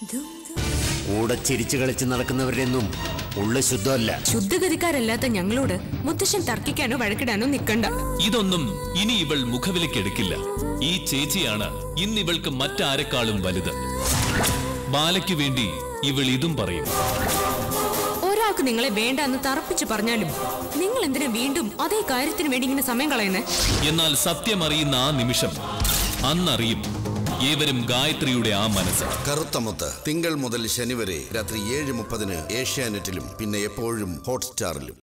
കൂടെ ചിരിച്ചു കളിച്ച് നടക്കുന്നവരുടെ ഒന്നും ഉള്ള ശുദ്ധമല്ല ശുദ്ധഗതിക്കാരല്ലാത്ത ഞങ്ങളോട് മുത്തശ്ശൻ തർക്കിക്കാനോ വഴക്കിടാനോ നിക്കണ്ട ഇതൊന്നും ഇനി ഇവൾ മുഖവിലക്കെടുക്കില്ല ഈ ചേച്ചിയാണ് ഇന്ന് ഇവൾക്ക് മറ്റാരെക്കാളും വലുത് ബാലയ്ക്ക് വേണ്ടി ഇവൾ ഇതും പറയും ഒരാൾക്ക് നിങ്ങളെ വേണ്ട എന്ന് തറപ്പിച്ചു പറഞ്ഞാലും നിങ്ങൾ എന്തിനാ വീണ്ടും അതേ കാര്യത്തിന് വേണ്ടി ഇങ്ങനെ സമയം കളയുന്നേ എന്നാൽ സത്യം അറിയുന്ന ആ നിമിഷം അന്നറിയും ഏവരും ഗായത്രിയുടെ ആ മനസ്സ് കറുത്തമുത്ത് തിങ്കൾ മുതൽ ശനി വരെ രാത്രി ഏഴ് മുപ്പതിന് ഏഷ്യാനെറ്റിലും പിന്നെ എപ്പോഴും ഹോട്ട്സ്റ്റാറിലും